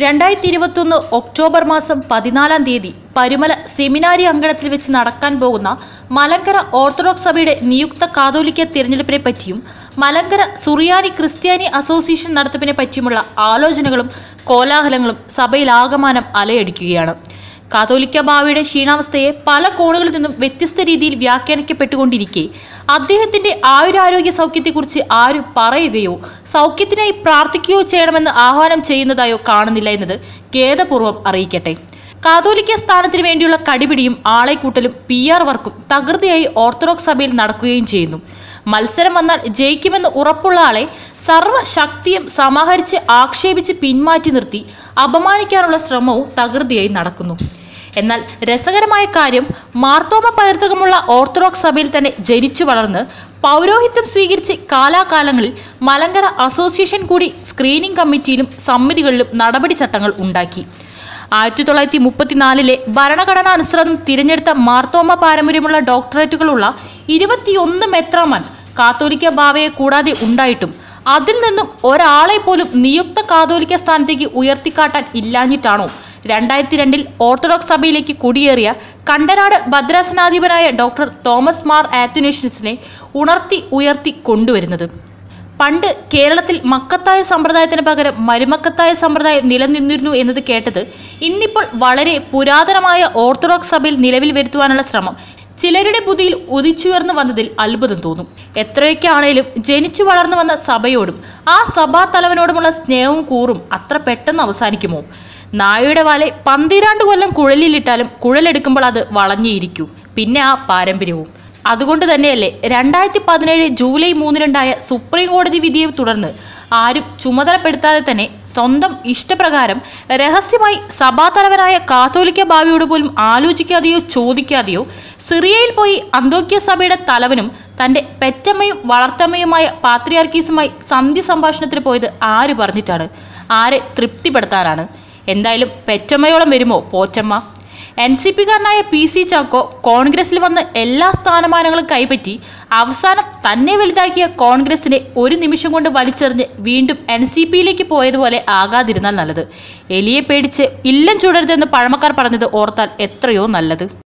രണ്ടായിരത്തി ഇരുപത്തൊന്ന് ഒക്ടോബർ മാസം പതിനാലാം തീയതി പരുമല സെമിനാരി അങ്കണത്തിൽ വെച്ച് നടക്കാൻ പോകുന്ന മലങ്കര ഓർത്തഡോക്സ് സഭയുടെ നിയുക്ത കാതോലിക്ക തിരഞ്ഞെടുപ്പിനെ പറ്റിയും മലങ്കര സുറിയാനി ക്രിസ്ത്യാനി അസോസിയേഷൻ നടത്തിപ്പിനെ പറ്റിയുമുള്ള ആലോചനകളും കോലാഹലങ്ങളും സഭയിലാകമാനം അലയടിക്കുകയാണ് കാതോലിക്ക ബാവയുടെ ക്ഷീണാവസ്ഥയെ പല കോണുകളിൽ നിന്നും വ്യത്യസ്ത രീതിയിൽ വ്യാഖ്യാനിക്കപ്പെട്ടുകൊണ്ടിരിക്കെ അദ്ദേഹത്തിന്റെ ആയുരാരോഗ്യ സൗഖ്യത്തെക്കുറിച്ച് ആരും പറയുകയോ സൗഖ്യത്തിനായി പ്രാർത്ഥിക്കുകയോ ചെയ്യണമെന്ന് ആഹ്വാനം ചെയ്യുന്നതായോ കാണുന്നില്ല എന്നത് ഖേദപൂർവ്വം അറിയിക്കട്ടെ കാതോലിക്ക സ്ഥാനത്തിന് വേണ്ടിയുള്ള കടിപിടിയും ആളെക്കൂട്ടലും പി ആർ വർക്കും തകൃതിയായി ഓർത്തഡോക്സ് സഭയിൽ നടക്കുകയും ചെയ്യുന്നു മത്സരം വന്നാൽ ജയിക്കുമെന്ന് ഉറപ്പുള്ള ആളെ സർവ്വശക്തിയും സമാഹരിച്ച് ആക്ഷേപിച്ച് പിന്മാറ്റി നിർത്തി അപമാനിക്കാനുള്ള ശ്രമവും തകൃതിയായി നടക്കുന്നു എന്നാൽ രസകരമായ കാര്യം മാർത്തോമ പൈതൃകമുള്ള ഓർത്തഡോക്സ് സഭയിൽ തന്നെ ജനിച്ചു വളർന്ന് പൗരോഹിത്യം സ്വീകരിച്ച് കാലാകാലങ്ങളിൽ മലങ്കര അസോസിയേഷൻ കൂടി സ്ക്രീനിംഗ് കമ്മിറ്റിയിലും സമിതികളിലും നടപടിച്ചട്ടങ്ങൾ ഉണ്ടാക്കി ആയിരത്തി തൊള്ളായിരത്തി മുപ്പത്തിനാലിലെ ഭരണഘടനാ അനുസൃതം തിരഞ്ഞെടുത്ത മാർത്തോമ പാരമ്പര്യമുള്ള ഡോക്ടറേറ്റുകളുള്ള ഇരുപത്തിയൊന്ന് മെത്രാമാൻ കാത്തോലിക്ക ബാവയെ കൂടാതെ ഉണ്ടായിട്ടും അതിൽ നിന്നും ഒരാളെ പോലും നിയുക്ത കാതോലിക്ക സ്ഥാനത്തേക്ക് ഉയർത്തിക്കാട്ടാൻ ഇല്ലാഞ്ഞിട്ടാണോ രണ്ടായിരത്തി രണ്ടിൽ ഓർത്തഡോക്സ് സഭയിലേക്ക് കുടിയേറിയ കണ്ടനാട് ഭദ്രാസനാധിപനായ ഡോക്ടർ തോമസ് മാർ ആത്തുനേഷ്യൻസിനെ ഉണർത്തി ഉയർത്തി കൊണ്ടുവരുന്നത് പണ്ട് കേരളത്തിൽ മക്കത്തായ സമ്പ്രദായത്തിന് പകരം മരുമക്കത്തായ സമ്പ്രദായം നിലനിന്നിരുന്നു എന്നത് കേട്ടത് ഇന്നിപ്പോൾ വളരെ പുരാതനമായ ഓർത്തഡോക്സ് സഭയിൽ നിലവിൽ വരുത്തുവാനുള്ള ശ്രമം ചിലരുടെ ബുദ്ധിയിൽ ഉദിച്ചുയർന്നു വന്നതിൽ അത്ഭുതം തോന്നും എത്രയൊക്കെ ആണേലും ജനിച്ചു വളർന്നു വന്ന സഭയോടും ആ സഭാ തലവനോടുമുള്ള സ്നേഹവും കൂറും അത്ര പെട്ടെന്ന് അവസാനിക്കുമോ നായയുടെ വാലെ പന്തിരാണ്ട് കൊല്ലം കുഴലിലിട്ടാലും കുഴലെടുക്കുമ്പോൾ അത് വളഞ്ഞേയിരിക്കൂ പിന്നെ ആ പാരമ്പര്യവും അതുകൊണ്ട് തന്നെയല്ലേ രണ്ടായിരത്തി പതിനേഴ് ജൂലൈ മൂന്നിനുണ്ടായ സുപ്രീം കോടതി വിധിയെ തുടർന്ന് ആരും ചുമതലപ്പെടുത്താതെ തന്നെ സ്വന്തം ഇഷ്ടപ്രകാരം രഹസ്യമായി സഭാതലവനായ കാത്തോലിക്ക ഭാവിയോട് പോലും ആലോചിക്കാതെയോ ചോദിക്കാതെയോ സിറിയയിൽ പോയി അന്തോക്യ സഭയുടെ തലവനും തന്റെ പെറ്റമ്മയും വളർത്തമ്മയുമായ പാത്രിയാർക്കീസുമായി സന്ധി സംഭാഷണത്തിന് പോയത് ആര് പറഞ്ഞിട്ടാണ് ആരെ തൃപ്തിപ്പെടുത്താനാണ് എന്തായാലും പെറ്റമ്മയോളം വരുമോ പോറ്റമ്മ എൻ സി പിക്കാരനായ പി സി ചാക്കോ കോൺഗ്രസിൽ വന്ന് എല്ലാ സ്ഥാനമാനങ്ങളും കൈപ്പറ്റി അവസാനം തന്നെ വലുതാക്കിയ കോൺഗ്രസിനെ ഒരു നിമിഷം കൊണ്ട് വലിച്ചെറിഞ്ഞ് വീണ്ടും എൻ സി പിയിലേക്ക് പോയതുപോലെ ആകാതിരുന്നാൽ നല്ലത് എലിയെ പേടിച്ച് ഇല്ലം ചുടരുതെന്ന് പഴമക്കാർ പറഞ്ഞത് ഓർത്താൽ എത്രയോ നല്ലത്